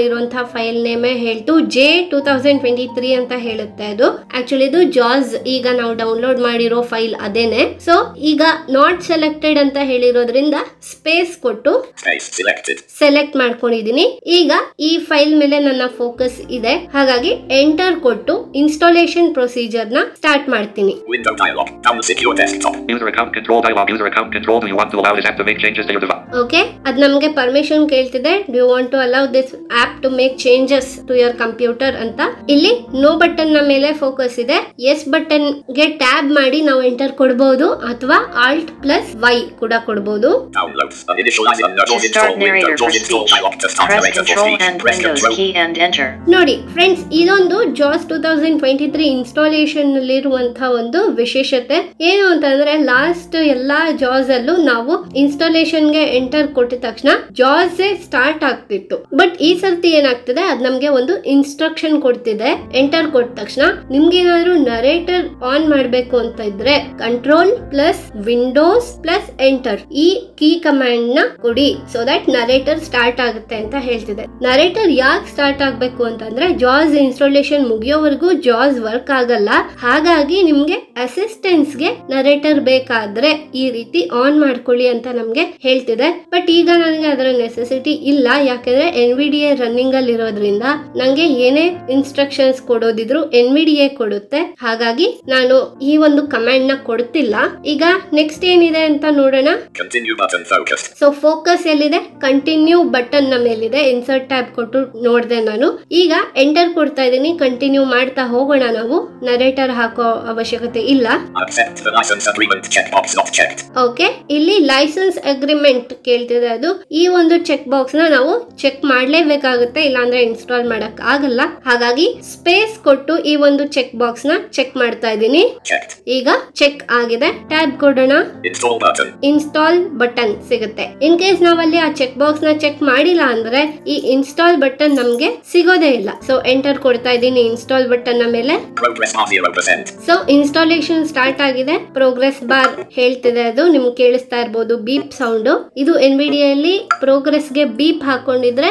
Speaker 2: ಮಾಡಿರುವಂತಹ ಫೈಲ್ ನೇಮೇ ಹೇಳ್ತು J two thousand twenty three ಅಂತ ಹೇಳುತ್ತೆ ಅದು ಆಕ್ಚುಲಿ ಇದು ಜಾಸ್ ಈಗ ನಾವು ಡೌನ್ಲೋಡ್ ಮಾಡಿರೋ ಫೈಲ್ ಅದೇನೆ ಸೊ ಈಗ ನಾಟ್ ಸೆಲೆಕ್ಟೆಡ್ ಅಂತ ಹೇಳಿರೋದ್ರಿಂದ ಸ್ಪೇಸ್ ಕೊಟ್ಟು
Speaker 3: Space selected.
Speaker 2: ಸೆಲೆಕ್ಟ್ ಮಾಡ್ಕೊಂಡಿದೀನಿ ಈಗ ಈ ಫೈಲ್ ಮೇಲೆ ನನ್ನ ಫೋಕಸ್ ಇದೆ ಹಾಗಾಗಿ ಎಂಟರ್ ಕೊಟ್ಟು ಇನ್ಸ್ಟಾಲೇಷನ್ ಪ್ರೊಸೀಜರ್ ನ ಸ್ಟಾರ್ಟ್ ಮಾಡ್ತೀನಿ
Speaker 3: Window dialog. Down secure desktop.
Speaker 4: User account control dialog. User account control. Do you want to allow this app to make changes to your device?
Speaker 2: Okay ಅದ್ ನಮ್ಗೆ permission ಕೇಳ್ತಿದೆ do you want to allow this app to make changes to your computer ಅಂತ ಇಲ್ಲಿ no button ನ ಮೇಲೆ focus ಇದೆ S button ಗೆ tab ಮಾಡಿ ನಾವು ಎಂಟರ್ ಕೊಡಬಹುದು ಅಥವಾ ಆಲ್ಟ್ ಪ್ಲಸ್ ವೈ ಕೂಡ ಕೊಡಬಹುದು
Speaker 3: Downloads. An initializer. No
Speaker 5: To
Speaker 3: JAWS
Speaker 5: start
Speaker 3: install window.
Speaker 5: narrator for
Speaker 3: JAWS install
Speaker 5: speech,
Speaker 3: dialog. To start
Speaker 5: press
Speaker 3: narrator for
Speaker 5: Control
Speaker 3: speech.
Speaker 5: and
Speaker 3: Press
Speaker 5: Windows
Speaker 3: control.
Speaker 5: key and enter.
Speaker 2: ನೋಡಿ friends ಇದೊಂದು ಜಾಸ್ two thousand twenty three installation ನಲ್ಲಿರುವಂತಹ ಒಂದು ವಿಶೇಷತೆ ಏನು ಅಂತಂದ್ರೆ last ಎಲ್ಲಾ ಜಾಸ್ ಅಲ್ಲೂ ನಾವು ಇನ್ಸ್ಟಾಲೇಷನ್ ಗೆ ಎಂಟರ್ ಕೊಟ್ಟಿದ ತಕ್ಷಣ ಜಾಸ್ ಸ್ಟಾರ್ಟ್ ಆಗ್ತಿತ್ತು ಬಟ್ ಈ ಸರ್ತಿ ಏನಾಗ್ತಿದೆ ಅದ್ ನಮ್ಗೆ ಒಂದು ಇನ್ಸ್ಟ್ರಕ್ಷನ್ ಕೊಡ್ತಿದೆ ಎಂಟರ್ ಕೊಟ್ಟ ತಕ್ಷಣ ನಿಮ್ಗೆ ಏನಾದ್ರು ನರೇಟರ್ ಆನ್ ಮಾಡ್ಬೇಕು ಅಂತ ಇದ್ರೆ control plus Windows plus enter ಈ ಕೀ ಕಮಾಂಡ್ ನ ಕೊಡಿ ಸೊ ದಟ್ ನರೇಟರ್ ಸ್ಟಾರ್ಟ್ ಆಗುತ್ತೆ ಅಂತ ಹೇಳ್ತಿದೆ ನರೇಟರ್ ಯಾಕೆ ಸ್ಟಾರ್ಟ್ ಆಗ್ಬೇಕು ಅಂತಂದ್ರೆ ಜಾಸ್ ಇನ್ಸ್ಟಾಲೇಷನ್ ಮುಗಿಯೋವರೆಗೂ ಜಾಸ್ ವರ್ಕ್ ಆಗಲ್ಲ ಹಾಗಾಗಿ ನಿಮ್ಗೆ ಅಸಿಸ್ಟೆನ್ಸ್ ಗೆ ನರೇಟರ್ ಬೇಕಾದ್ರೆ ಈ ರೀತಿ ಆನ್ ಮಾಡ್ಕೊಳ್ಳಿ ಅಂತ ನಮ್ಗೆ ಹೇಳ್ತಿದೆ ಬಟ್ ಈಗ ನನಗೆ ಅದರ ನೆಸೆಸಿಟಿ ಇಲ್ಲ ಯಾಕಂದ್ರೆ N V D A running ಅಲ್ಲಿ ಇರೋದ್ರಿಂದ ನಂಗೆ ಏನೇ ಇನ್ಸ್ಟ್ರಕ್ಷನ್ಸ್ ಕೊಡೋದಿದ್ರು ಎನ್ ವಿ ಡಿ ಎ ಕೊಡುತ್ತೆ ಹಾಗಾಗಿ ನಾನು ಈ ಒಂದು ಕಮಾಂಡ್ ನ ಕೊಡ್ತಿಲ್ಲ ಈಗ ನೆಕ್ಸ್ಟ್ ಏನಿದೆ ಅಂತ ನೋಡೋಣ
Speaker 3: Continue button focused.
Speaker 2: So focus ಎಲ್ಲಿದೆ ಕಂಟಿನ್ಯೂ ಬಟನ್ ನ ಮೇಲಿದೆ ಇನ್ಸರ್ಟ್ ಟ್ಯಾಬ್ ಕೊಟ್ಟು ನೋಡಿದೆ ನಾನು ಈಗ ಎಂಟರ್ ಕೊಡ್ತಾ ಇದ್ದೀನಿ ಕಂಟಿನ್ಯೂ ಮಾಡ್ತಾ ಹೋಗೋಣ ನಾವು ನರೇಟರ್ ಹಾಕೋ ಅವಶ್ಯಕತೆ ಇಲ್ಲ
Speaker 3: Accept the license agreement checkbox not checked.
Speaker 2: Okay ಇಲ್ಲಿ ಲೈಸೆನ್ಸ್ ಅಗ್ರಿಮೆಂಟ್ ಕೇಳ್ತಿದೆ ಅದು ಈ ಒಂದು ಚೆಕ್ ಬಾಕ್ಸ್ ನ ನಾವು ಚೆಕ್ ಮಾಡ್ಲೇಬೇಕಾಗುತ್ತೆ ಇಲ್ಲಾಂದ್ರೆ ಇನ್ಸ್ಟಾಲ್ ಮಾಡಕ್ ಆಗಲ್ಲ ಹಾಗಾಗಿ ಸ್ಪೇಸ್ ಕೊಟ್ಟು ಈ ಒಂದು ಚೆಕ್ ಬಾಕ್ಸ್ ನ ಚೆಕ್ ಮಾಡ್ತಾ ಇದ್ದೀನಿ
Speaker 3: Checked.
Speaker 2: ಈಗ ಚೆಕ್ ಆಗಿದೆ ಟ್ಯಾಬ್ ಕೊಡೋಣ
Speaker 3: Install button.
Speaker 2: ಇನ್ಸ್ಟಾಲ್ ಬಟನ್ ಸಿಗುತ್ತೆ ಇನ್ ಕೇಸ್ ನಾವಲ್ಲಿ ಆ ಚೆಕ್ ಬಾಕ್ಸ್ ನ ಚೆಕ್ ಮಾಡಿಲ್ಲ ಅಂದ್ರೆ ಈ ಇನ್ಸ್ಟಾಲ್ ಬಟನ್ ನಮ್ಗೆ ಸಿಗೋದೇ ಇಲ್ಲ ಸೊ ಎಂಟರ್ ಕೊಡ್ತಾ ಇದ್ದೀನಿ ಇನ್ಸ್ಟಾಲ್ ಬಟನ್ ನ ಮೇಲೆ
Speaker 3: Progress bar 0%.
Speaker 2: So installation start ಆಗಿದೆ ಪ್ರೋಗ್ರೆಸ್ ಬಾರ್ ಹೇಳ್ತಿದೆ ಅದು ನಿಮ್ಗೆ ಕೇಳಿಸ್ತಾ ಇರ್ಬೋದು ಬೀಪ್ ಸೌಂಡ್ ಇದು ಎನ್ ಅಲ್ಲಿ ಪ್ರೋಗ್ರೆಸ್ ಗೆ ಬೀಪ್ ಹಾಕೊಂಡಿದ್ರೆ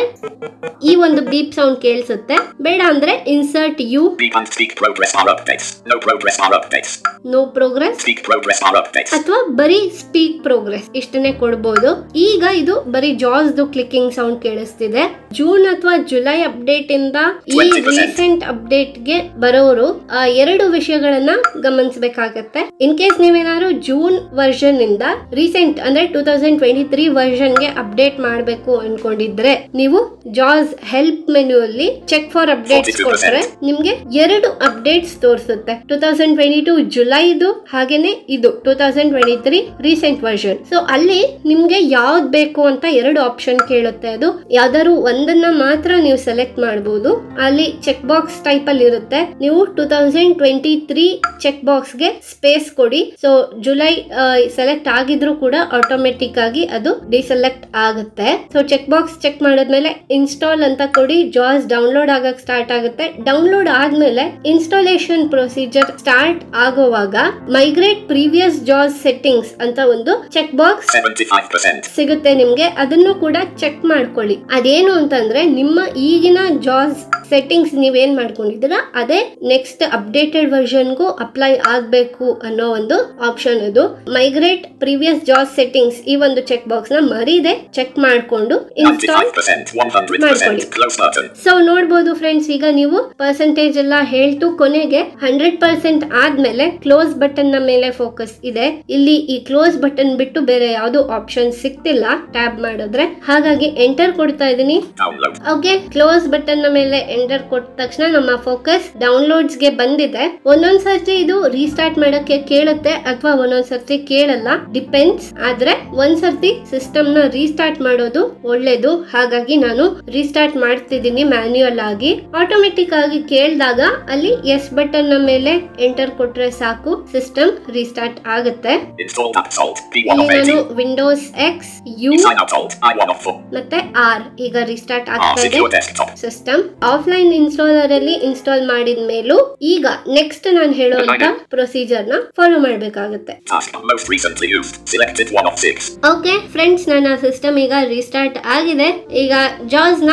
Speaker 2: ಈ ಒಂದು ಬೀಪ್ ಸೌಂಡ್ ಕೇಳಿಸುತ್ತೆ ಬೇಡ ಅಂದ್ರೆ insert U
Speaker 3: Beep and speak progress bar updates. No progress bar updates.
Speaker 2: No progress
Speaker 3: Speak progress bar updates.
Speaker 2: ಅಥವಾ ಬರೀ ಸ್ಪೀಕ್ ಪ್ರೋಗ್ರೆಸ್ ಇಷ್ಟನ್ನೇ ಕೊಡ್ಬೋದು ಈಗ ಇದು ಬರೀ ಜಾಸ್ ಕ್ಲಿಕ್ಕಿಂಗ್ ಸೌಂಡ್ ಕೇಳಿಸ್ತಿದೆ ಜೂನ್ ಅಥವಾ ಜುಲೈ ಅಪ್ಡೇಟ್ ಇಂದ ಈ
Speaker 3: 20%.
Speaker 2: ರೀಸೆಂಟ್ ಅಪ್ಡೇಟ್ ಗೆ ಬರೋರು ಆ, ಎರಡು ವಿಷಯಗಳನ್ನ ಗಮನಿಸಬೇಕಾಗತ್ತೆ ಇನ್ ಕೇಸ್ ನೀವೇನಾದ್ರು ಜೂನ್ ವರ್ಷನ್ ಇಂದ ರೀಸೆಂಟ್ ಅಂದ್ರೆ two thousand twenty three version ಗೆ ಅಪ್ಡೇಟ್ ಮಾಡಬೇಕು ಅನ್ಕೊಂಡಿದ್ರೆ ನೀವು ಜಾಸ್ ಹೆಲ್ಪ್ ಮೆನು ಅಲ್ಲಿ ಚೆಕ್ ಫಾರ್ ಅಪ್ಡೇಟ್ಸ್
Speaker 3: 42%.
Speaker 2: ಕೊಟ್ರೆ ನಿಮ್ಗೆ ಎರಡು ಅಪ್ಡೇಟ್ಸ್ ತೋರಿಸುತ್ತೆ ಟೂ ತೌಸಂಡ್ ಟ್ವೆಂಟಿ ಟೂ ಜುಲೈದು ಹಾಗೇನೆ ಇದು two thousand twenty three recent version so ಅಲ್ಲಿ ನಿಮ್ಗೆ ಯಾವ್ದು ಬೇಕು ಅಂತ ಎರಡು ಆಪ್ಷನ್ ಕೇಳುತ್ತೆ ಅದು ಯಾವ್ದಾದ್ರು ಒಂದನ್ನ ಮಾತ್ರ ನೀವು ಸೆಲೆಕ್ಟ್ ಮಾಡಬಹುದು ಅಲ್ಲಿ ಚೆಕ್ ಬಾಕ್ಸ್ ಟೈಪ್ ಅಲ್ಲಿ ಇರುತ್ತೆ ನೀವು two thousand twenty three check box ಗೆ ಸ್ಪೇಸ್ ಕೊಡಿ ಸೊ ಜುಲೈ ಸೆಲೆಕ್ಟ್ ಆಗಿದ್ರು ಕೂಡ ಆಟೋಮೆಟಿಕ್ ಆಗಿ ಅದು ಡಿಸೆಲೆಕ್ಟ್ ಆಗುತ್ತೆ ಸೊ ಚೆಕ್ ಬಾಕ್ಸ್ ಚೆಕ್ ಮಾಡಿದ್ಮೇಲೆ ಇನ್ಸ್ಟಾಲ್ ಅಂತ ಕೊಡಿ ಜಾಸ್ ಡೌನ್ಲೋಡ್ ಆಗಕ್ ಸ್ಟಾರ್ಟ್ ಆಗುತ್ತೆ ಡೌನ್ಲೋಡ್ ಆದ್ಮೇಲೆ ಇನ್ಸ್ಟಾಲೇಷನ್ ಪ್ರೊಸೀಜರ್ ಸ್ಟಾರ್ಟ್ ಆಗುವಾಗ ಮೈಗ್ರೇಟ್ ಪ್ರೀವಿಯಸ್ ಜಾಸ್ ಸೆಟ್ಟಿಂಗ್ಸ್ ಅಂತ ಒಂದು ಚೆಕ್ ಬಾಕ್ಸ್
Speaker 3: 75%.
Speaker 2: ಸಿಗುತ್ತೆ ನಿಮ್ಗೆ ಅದನ್ನು ಕೂಡ ಚೆಕ್ ಮಾಡ್ಕೊಳ್ಳಿ ಅದೇನು ಅಂತಂದ್ರೆ ನಿಮ್ಮ ಈಗಿನ ಜಾಸ್ ಸೆಟ್ಟಿಂಗ್ಸ್ ನೀವೇನ್ ಮಾಡ್ಕೊಂಡಿದ್ದೀರಾ ಅದೇ ನೆಕ್ಸ್ಟ್ ಅಪ್ಡೇಟೆಡ್ ವರ್ಷನ್ಗೂ ಅಪ್ಲೈ ಆಗ್ಬೇಕು ಅನ್ನೋ ಒಂದು ಆಪ್ಷನ್ ಅದು ಮೈಗ್ರೇಟ್ ಪ್ರೀವಿಯಸ್ ಜಾಸ್ ಸೆಟ್ಟಿಂಗ್ಸ್ ಈ ಒಂದು ಚೆಕ್ ಬಾಕ್ಸ್ ನ ಮರೀದೆ ಚೆಕ್ ಮಾಡ್ಕೊಂಡು ಇನ್ಸ್ಟಾಲ್
Speaker 3: 95%.
Speaker 2: ಮಾಡ್ಕೊಳ್ಳಿ.
Speaker 3: 100%. Close button.
Speaker 2: ಸೊ ನೋಡ್ಬೋದು ಫ್ರೆಂಡ್ಸ್ ಈಗ ನೀವು ಪರ್ಸೆಂಟೇಜ್ ಎಲ್ಲ ಹೇಳ್ತು ಕೊನೆಗೆ ಹಂಡ್ರೆಡ್ ಪರ್ಸೆಂಟ್ ಆದ್ಮೇಲೆ ಕ್ಲೋಸ್ ಬಟನ್ ನ ಮೇಲೆ ಫೋಕಸ್ ಇದೆ ಇಲ್ಲಿ ಈ ಕ್ಲೋಸ್ ಬಟನ್ ಬಿಟ್ಟು ಬೇರೆ ಯಾವ್ದು ಆಪ್ಷನ್ ಸಿಗ್ತಿಲ್ಲ ಟ್ಯಾಬ್ ಮಾಡಿದ್ರೆ ಹಾಗಾಗಿ ಎಂಟರ್ ಕೊಡ್ತಾ ಇದೀನಿ
Speaker 3: Download.
Speaker 2: ಓಕೆ ಕ್ಲೋಸ್ ಬಟನ್ ನ ಮೇಲೆ ಎಂಟರ್ ಕೊಟ್ಟ ತಕ್ಷಣ ನಮ್ಮ ಫೋಕಸ್ ಡೌನ್ಲೋಡ್ಸ್ ಗೆ ಬಂದಿದೆ ಒಂದೊಂದ್ ಸರ್ತಿ ಇದು ರೀಸ್ಟಾರ್ಟ್ ಮಾಡಕ್ಕೆ ಕೇಳುತ್ತೆ ಅಥವಾ ಒಂದೊಂದ್ ಸರ್ತಿ ಕೇಳಲ್ಲ ಡಿಪೆಂಡ್ಸ್ ಆದ್ರೆ ಒಂದ್ ಸರ್ತಿ ಸಿಸ್ಟಮ್ ನ ರೀಸ್ಟಾರ್ಟ್ ಮಾಡೋದು ಒಳ್ಳೇದು ಹಾಗಾಗಿ ನಾನು ರೀಸ್ಟಾರ್ಟ್ ಮಾಡ್ತಿದ್ದೀನಿ ಮ್ಯಾನ್ಯುಯಲ್ ಆಗಿ ಆಟೋಮೆಟಿಕ್ ಆಗಿ ಕೇಳಿದಾಗ ಅಲ್ಲಿ ಎಸ್ ಬಟನ್ ನ ಮೇಲೆ ಎಂಟರ್ ಕೊಟ್ರೆ ಸಾಕು ಸಿಸ್ಟಮ್ ರೀಸ್ಟಾರ್ಟ್ ಆಗುತ್ತೆ
Speaker 3: Installed app salt. P1
Speaker 2: ಇಲ್ಲಿ
Speaker 3: of
Speaker 2: ನಾನು
Speaker 3: 80.
Speaker 2: Windows X U
Speaker 3: Sign out alt. I1 of 4.
Speaker 2: ಮತ್ತೆ ಆರ್ ಈಗ ರೀಸ್ಟಾರ್ಟ್
Speaker 3: R
Speaker 2: ಆಗ್ತಾ ಇದೆ
Speaker 3: secure desktop.
Speaker 2: System offline installer ಅಲ್ಲಿ ಇನ್ಸ್ಟಾಲ್ ಮಾಡಿದ ಮೇಲೂ ಈಗ ನೆಕ್ಸ್ಟ್ ನಾನು ಹೇಳುವಂತ ಪ್ರೊಸೀಜರ್ ನ ಫಾಲೋ ಮಾಡಬೇಕಾಗುತ್ತೆ
Speaker 3: Task most recently used. Selected 1 of 6.
Speaker 2: Okay friends ನನ್ನ ಸಿಸ್ಟಮ್ ಈಗ ರೀಸ್ಟಾರ್ಟ್ ಆಗಿದೆ ಈಗ ಜಾಸ್ ನ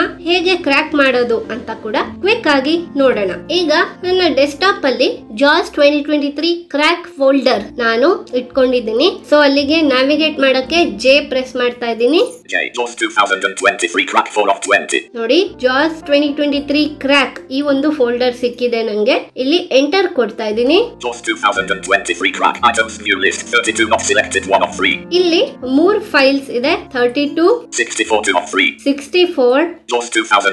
Speaker 2: ಹೇಗೆ ಕ್ರ್ಯಾಕ್ ಮಾಡೋದು ಅಂತ ಕೂಡ ಕ್ವಿಕ್ ಆಗಿ ನೋಡೋಣ ಈಗ ನನ್ನ ಡೆಸ್ಕ್ಟಾಪ್ ಅಲ್ಲಿ ಜಾಸ್ twenty twenty three crack folder ನಾನು ಇಟ್ಕೊಂಡಿದ್ದೀನಿ ಸೊ ಅಲ್ಲಿಗೆ ನ್ಯಾವಿಗೇಟ್ ಮಾಡಕ್ಕೆ ಜೆ ಪ್ರೆಸ್ ಮಾಡ್ತಾ ಇದ್ದೀನಿ
Speaker 3: J. JAWS 2023 crack 4 of 20.
Speaker 2: ನೋಡಿ ಜಾಸ್ ಟ್ವೆಂಟಿ ಟ್ವೆಂಟಿ ತ್ರೀ ಕ್ರ್ಯಾಕ್ ಈ ಒಂದು ಫೋಲ್ಡರ್ ಸಿಕ್ಕಿದೆ ನಂಗೆ ಇಲ್ಲಿ ಎಂಟರ್ ಕೊಡ್ತಾ ಇದ್ದೀನಿ
Speaker 3: JAWS 2023 crack items new list 32 not selected 1 of 3.
Speaker 2: ಇಲ್ಲಿ ಮೂರ್ ಫೈಲ್ಸ್ ಇದೆ thirty two
Speaker 3: 64 2 of 3.
Speaker 2: Sixty four
Speaker 3: JAWS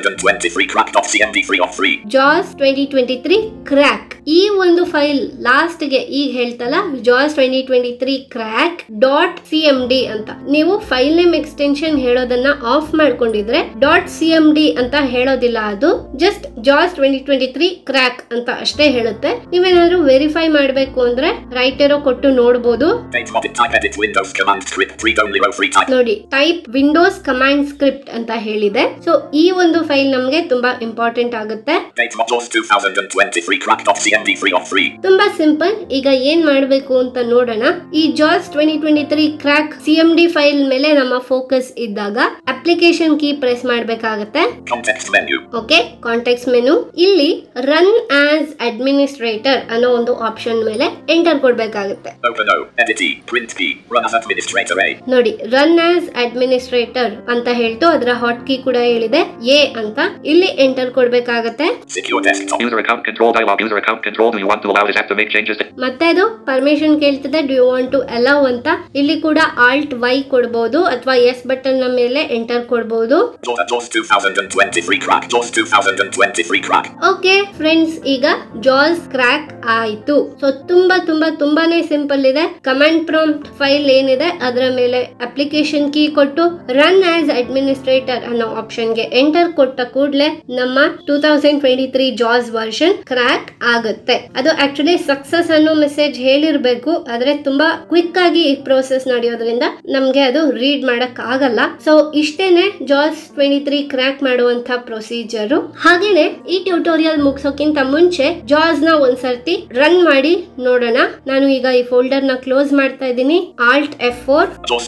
Speaker 3: 2023 crack.cmd 3 of 3.
Speaker 2: ಜಾಸ್ ಟ್ವೆಂಟಿ ಟ್ವೆಂಟಿ ತ್ರೀ ಕ್ರ್ಯಾಕ್ ಈ ಒಂದು ಫೈಲ್ ಲಾಸ್ಟ್ ಗೆ ಈಗ ಹೇಳ್ತಲ್ಲ ಜಾಸ್ twenty twenty three crack dot C M D ಅಂತ ನೀವು ಫೈಲ್ ನೇಮ್ ಎಕ್ಸ್ಟೆನ್ಷನ್ ಹೇಳೋದನ್ನ ಆಫ್ ಮಾಡ್ಕೊಂಡಿದ್ರೆ ಡಾಟ್ ಸಿ ಎಂ ಡಿ ಅಂತ ಹೇಳೋದಿಲ್ಲ ಅದು ಜಸ್ಟ್ ಜಾಸ್ ಟ್ವೆಂಟಿ ಟ್ವೆಂಟಿ ತ್ರೀ ಕ್ರ್ಯಾಕ್ ಅಂತ ಅಷ್ಟೇ ಹೇಳುತ್ತೆ ನೀವೇನಾದ್ರೂ ವೆರಿಫೈ ಮಾಡ್ಬೇಕು ಅಂದ್ರೆ ರೈಟ್ ಇರೋ ಕೊಟ್ಟು ನೋಡ್ಬೋದು
Speaker 3: Date modit type edit Windows command script read only row 3 type.
Speaker 2: ನೋಡಿ ಟೈಪ್ ವಿಂಡೋಸ್ ಕಮಾಂಡ್ ಸ್ಕ್ರಿಪ್ಟ್ ಅಂತ ಹೇಳಿದೆ ಸೊ ಈ ಒಂದು ಫೈಲ್ ನಮ್ಗೆ ತುಂಬಾ ಇಂಪಾರ್ಟೆಂಟ್ ಆಗುತ್ತೆ
Speaker 3: Date mod JAWS 2023 crack.cmd 3 of 3.
Speaker 2: ತುಂಬಾ ಸಿಂಪಲ್ ಈಗ ಏನ್ ಮಾಡ್ಬೇಕು ಅಂತ ನೋಡೋಣ ಈ ಜಾಸ್ twenty twenty three crack C M D file ಮೇಲೆ ನಮ್ಮ ಫೋಕಸ್ ಇದ್ದಾಗ ಅಪ್ಲಿಕೇಶನ್ ಕೀ ಪ್ರೆಸ್ ಮಾಡ್ಬೇಕಾಗತ್ತೆ
Speaker 3: Context menu.
Speaker 2: Okay context menu ಇಲ್ಲಿ ರನ್ ಆಸ್ ಅಡ್ಮಿನಿಸ್ಟ್ರೇಟರ್ ಅನ್ನೋ ಒಂದು ಆಪ್ಷನ್ ಮೇಲೆ ಎಂಟರ್ ಕೊಡ್ಬೇಕಾಗುತ್ತೆ
Speaker 3: Open O. Edit E. Print P. Run as administrator A.
Speaker 2: ನೋಡಿ ರನ್ ಆಸ್ ಅಡ್ಮಿನಿಸ್ಟ್ರೇಟರ್ ಅಂತ ಹೇಳ್ತು ಅದರ ಹಾಟ್ ಕೀ ಕೂಡ ಹೇಳಿದೆ ಎ ಅಂತ ಇಲ್ಲಿ ಎಂಟರ್ ಕೊಡ್ಬೇಕಾಗತ್ತೆ
Speaker 3: Secure desktop.
Speaker 4: User account control dialog. User account control. Do you want to allow this app to make changes? To-
Speaker 2: ಮತ್ತೆ ಅದು ಪರ್ಮಿಷನ್ ಕೇಳ್ತಿದೆ ಡ್ಯೂ ವಾಂಟ್ ಟು ಅಲೌ ಅಂತ ಇಲ್ಲಿ ಕೂಡ ಆಲ್ಟ್ ವೈ ಕೊಡ್ಬೋದು ಅಥವಾ ಎಸ್ ಬಟನ್ ನ ಮೇಲೆ ಎಂಟರ್ ಕೊಡ್ಬೋದು
Speaker 3: JAWS JAWS 2023 crack. JAWS 2023 crack.
Speaker 2: Okay friends ಈಗ ಜಾಸ್ ಕ್ರ್ಯಾಕ್ ಆಯ್ತು ಸೊ ತುಂಬಾ ತುಂಬಾ ತುಂಬಾನೇ ಸಿಂಪಲ್ ಇದೆ ಕಮಾಂಡ್ ಪ್ರಾಂಪ್ಟ್ ಫೈಲ್ ಏನಿದೆ ಅದರ ಮೇಲೆ ಅಪ್ಲಿಕೇಶನ್ ಕೀ ಕೊಟ್ಟು ರನ್ ಆಸ್ ಅಡ್ಮಿನಿಸ್ಟ್ರೇಟರ್ ಅನ್ನೋ ಆಪ್ಷನ್ ಗೆ ಎಂಟರ್ ಕೊಟ್ಟ ಕೂಡಲೇ ನಮ್ಮ ಟೂ ತೌಸಂಡ್ ಟ್ವೆಂಟಿ ತ್ರೀ ಜಾಸ್ ವರ್ಷನ್ ಕ್ರ್ಯಾಕ್ ಆಗುತ್ತೆ ಅದು ಆಕ್ಚುಲಿ ಸಕ್ಸಸ್ ಅನ್ನೋ ಮೆಸೇಜ್ ಹೇಳಿರ್ಬೇಕು ಆದ್ರೆ ತುಂಬಾ ಕ್ವಿಕ್ ಆಗಿ ಈ ಪ್ರೋಸೆಸ್ ನಡೆಯೋದ್ರಿಂದ ನಮ್ಗೆ ಅದು ರೀಡ್ ಮಾಡಕ್ ಆಗಲ್ಲ ಸೊ ಇಷ್ಟೇನೆ ಜಾಸ್ ಟ್ವೆಂಟಿ ತ್ರೀ ಕ್ರ್ಯಾಕ್ ಮಾಡುವಂತ ಪ್ರೊಸೀಜರ್ ಹಾಗೇನೆ ಈ ಟ್ಯೂಟೋರಿಯಲ್ ಮುಗಿಸೋಕ್ಕಿಂತ ಮುಂಚೆ ಜಾಸ್ ನ ಒಂದ್ಸರ್ತಿ ರನ್ ಮಾಡಿ ನೋಡೋಣ ನಾನು ಈಗ ಈ ಫೋಲ್ಡರ್ ನ ಕ್ಲೋಸ್ ಮಾಡ್ತಾ ಇದ್ದೀನಿ alt F four
Speaker 3: JAWS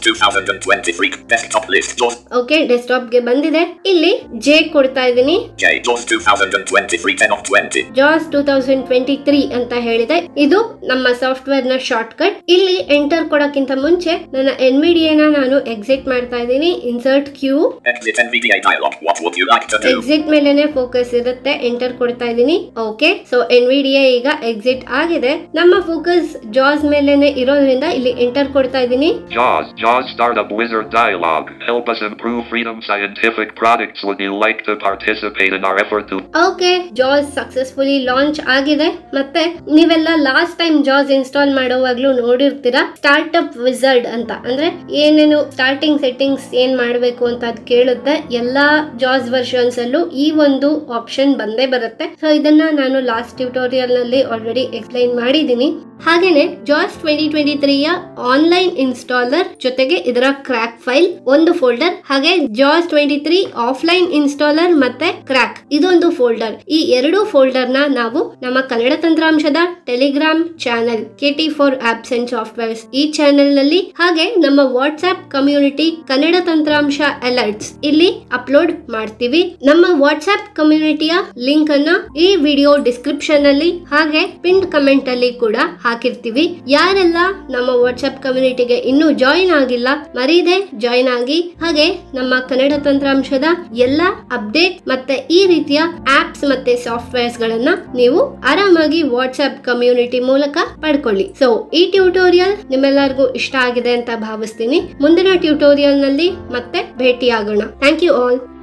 Speaker 3: 2023 desktop list. JAWS
Speaker 2: okay desktop ಗೆ ಬಂದಿದೆ ಇಲ್ಲಿ ಜೆ ಕೊಡ್ತಾ ಇದ್ದೀನಿ
Speaker 3: J. JAWS 2023 10 of 20.
Speaker 2: ಜಾಸ್ ಟೂ ತೌಸಂಡ್ ಟ್ವೆಂಟಿ ತ್ರೀ ಅಂತ ಹೇಳಿದೆ ಇದು ನಮ್ಮ ಸಾಫ್ಟ್ವೇರ್ ನ ಶಾರ್ಟ್ ಕಟ್ ಇಲ್ಲಿ ಎಂಟರ್ ಕೊಡಕ್ಕಿಂತ ಮುಂಚೆ ನನ್ನ ಎನ್ವಿಡಿಯನ ನಾನು ಎಕ್ಸಿಟ್ ಮಾಡ್ತಾ ಇದ್ದೀನಿ insert Q
Speaker 3: Exit NVDA dialog. What would you like to do?
Speaker 2: Exit ಮೇಲೆನೆ ಫೋಕಸ್ ಇರುತ್ತೆ ಎಂಟರ್ ಕೊಡ್ತಾ ಇದ್ದೀನಿ ಓಕೆ ಸೊ ಎನ್ವಿಡಿಎ ಈಗ ಎಕ್ಸಿಟ್ ಆಗಿದೆ ನಮ್ಮ ಫೋಕಸ್ ಜಾಸ್ ಮೇಲೆನೆ ಇರೋದ್ರಿಂದ ಇಲ್ಲಿ ಎಂಟರ್ ಕೊಡ್ತಾ ಇದ್ದೀನಿ
Speaker 4: JAWS. JAWS Startup Wizard dialog. Help us improve Freedom Scientific products. Would you like to participate in our effort to
Speaker 2: okay ಜಾಸ್ ಸಕ್ಸಸ್ಫುಲಿ ಲಾಂಚ್ ಆಗಿದೆ ಮತ್ತೆ ನೀವೆಲ್ಲ ಲಾಸ್ಟ್ ಟೈಮ್ ಜಾಸ್ ಇನ್ಸ್ಟಾಲ್ ಮಾಡುವಾಗ್ಲೂ ನೋಡಿರ್ತೀರಾ ಸ್ಟಾರ್ಟ್ಅಪ್ ವಿಸರ್ಡ್ ಅಂತ ಅಂದ್ರೆ ಏನೇನು ಸ್ಟಾರ್ಟಿಂಗ್ ಸೆಟ್ಟಿಂಗ್ಸ್ ಏನ್ ಮಾಡಬೇಕು ಅಂತ ಅದ್ ಕೇಳುತ್ತೆ ಎಲ್ಲಾ ಜಾಸ್ ವರ್ಷನ್ಸ್ ಅಲ್ಲೂ ಈ ಒಂದು ಆಪ್ಷನ್ ಬಂದೇ ಬರುತ್ತೆ ಸೊ ಇದನ್ನ ನಾನು ಲಾಸ್ಟ್ ಟ್ಯೂಟೋರಿಯಲ್ ನಲ್ಲಿ ಆಲ್ರೆಡಿ ಎಕ್ಸ್ಪ್ಲೈನ್ ಮಾಡಿದ್ದೀನಿ ಹಾಗೇನೆ ಜಾಸ್ ಟ್ವೆಂಟಿ ಟ್ವೆಂಟಿ ತ್ರೀಯ ಆನ್ಲೈನ್ ಇನ್ಸ್ಟಾಲರ್ ಜೊತೆಗೆ ಇದರ ಕ್ರ್ಯಾಕ್ ಫೈಲ್ ಒಂದು ಫೋಲ್ಡರ್ ಹಾಗೆ ಜಾಸ್ ಟ್ವೆಂಟಿ ತ್ರೀ ಆಫ್ಲೈನ್ ಇನ್ಸ್ಟಾಲರ್ ಮತ್ತೆ ಕ್ರ್ಯಾಕ್ ಇದೊಂದು ಫೋಲ್ಡರ್ ಈ ಎರಡು ಫೋಲ್ಡರ್ ನ ನಾವು ನಮ್ಮ ಕನ್ನಡ ತಂತ್ರಾಂಶದ Telegram channel KT for apps and softwares ಈ ಚಾನೆಲ್ ನಲ್ಲಿ ಹಾಗೆ ನಮ್ಮ ವಾಟ್ಸ್ಆಪ್ ಕಮ್ಯುನಿಟಿ ಕನ್ನಡ ತಂತ್ರಾಂಶ ಅಲರ್ಟ್ಸ್ ಇಲ್ಲಿ ಅಪ್ಲೋಡ್ ಮಾಡ್ತೀವಿ ನಮ್ಮ ವಾಟ್ಸ್ಆಪ್ ಕಮ್ಯುನಿಟಿಯ ಲಿಂಕ್ ಅನ್ನ ಈ ವಿಡಿಯೋ ಡಿಸ್ಕ್ರಿಪ್ಷನ್ ಅಲ್ಲಿ ಹಾಗೆ ಪಿನ್ ಕಮೆಂಟ್ ಅಲ್ಲಿ ಕೂಡ ಹಾಕಿರ್ತೀವಿ ಯಾರೆಲ್ಲ ನಮ್ಮ ವಾಟ್ಸ್ಆಪ್ ಕಮ್ಯುನಿಟಿಗೆ ಇನ್ನೂ ಜಾಯಿನ್ ಆಗಿಲ್ಲ ಮರೀದೆ ಜಾಯಿನ್ ಆಗಿ ಹಾಗೆ ನಮ್ಮ ಕನ್ನಡ ತಂತ್ರಾಂಶದ ಎಲ್ಲ ಅಪ್ಡೇಟ್ ಮತ್ತೆ ಈ ರೀತಿಯ ಆಪ್ಸ್ ಮತ್ತೆ ಸಾಫ್ಟ್ವೇರ್ಸ್ ಗಳನ್ನ ನೀವು ಆರಾಮಾಗಿ ವಾಟ್ಸ್ಆಪ್ ಕಮ್ಯುನಿಟಿ ಮೂಲಕ ಪಡ್ಕೊಳ್ಳಿ ಸೊ ಈ ಟ್ಯೂಟೋರಿಯಲ್ ನಿಮ್ಮೆಲ್ಲರಿಗೂ ಇಷ್ಟ ಆಗಿದೆ ಅಂತ ಭಾವಿಸ್ತೀನಿ ಮುಂದಿನ ಟ್ಯೂಟೋರಿಯಲ್ ನಲ್ಲಿ ಮತ್ತೆ ಭೇಟಿಯಾಗೋಣ ಥ್ಯಾಂಕ್ ಯು ಆಲ್